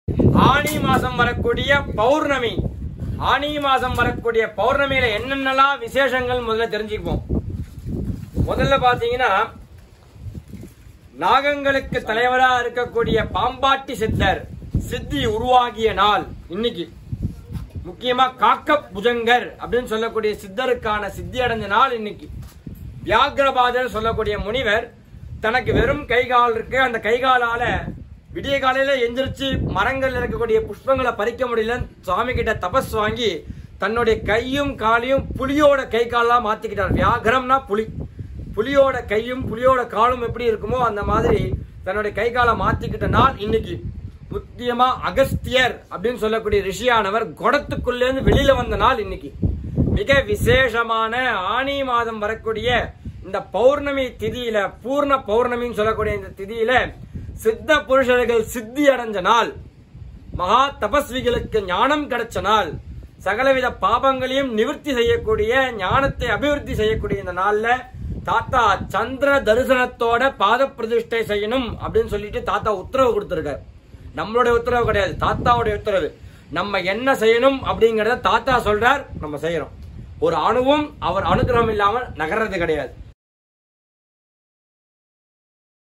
ஆனி மாசம் வரக்கூடிய பௌர்ணமி ஆனி மாசம் வரக்கூடிய பௌர்ணமியில என்னென்னலாம் விசேஷங்கள் முதல்ல தெரிஞ்சுக்குவோம் முதல்ல பாத்தீங்கன்னா நாகங்களுக்கு தலைவரா இருக்கக்கூடிய பாம்பாட்டி சித்தர் சித்தி உருவாகிய நாள் இன்னைக்கு முக்கியமா காக்க புஜங்கர் அப்படின்னு சொல்லக்கூடிய சித்தருக்கான சித்தி அடைஞ்ச நாள் இன்னைக்கு வியாகிரபாதர் சொல்லக்கூடிய முனிவர் தனக்கு வெறும் கை கால் இருக்கு அந்த கை காலால விடிய காலையில எந்திரிச்சு மரங்கள்ல இருக்கக்கூடிய புஷ்பங்களை பறிக்க முடியல சுவாமி கிட்ட தபஸ் வாங்கி தன்னுடைய கையும் காலையும் புலியோட கை காலெல்லாம் மாத்திக்கிட்டார் வியாகரம்னா புலி புலியோட கையும் புலியோட காலும் எப்படி இருக்குமோ அந்த மாதிரி தன்னுடைய கை காலை மாத்திக்கிட்ட நாள் இன்னைக்கு முக்கியமா அகஸ்தியர் அப்படின்னு சொல்லக்கூடிய ரிஷியானவர் குடத்துக்குள்ளே இருந்து வெளியில வந்த நாள் இன்னைக்கு மிக விசேஷமான ஆனி மாதம் வரக்கூடிய இந்த பௌர்ணமி திதியில பூர்ண பௌர்ணமின்னு சொல்லக்கூடிய இந்த திதியில சித்த புருஷர்கள் சித்தி அடைஞ்ச நாள் மகா தபஸ்விகளுக்கு ஞானம் கிடைச்ச நாள் சகலவித பாபங்களையும் நிவர்த்தி செய்யக்கூடிய ஞானத்தை அபிவிருத்தி செய்யக்கூடிய இந்த நாள்ல தாத்தா சந்திர தரிசனத்தோட பாத பிரதிஷ்டை செய்யணும் அப்படின்னு சொல்லிட்டு தாத்தா உத்தரவு கொடுத்திருக்காரு நம்மளுடைய உத்தரவு கிடையாது தாத்தாவுடைய உத்தரவு நம்ம என்ன செய்யணும் அப்படிங்கறத தாத்தா சொல்றார் நம்ம செய்யறோம் ஒரு அணுவும் அவர் அனுகிரகம் இல்லாமல் நகர்றது கிடையாது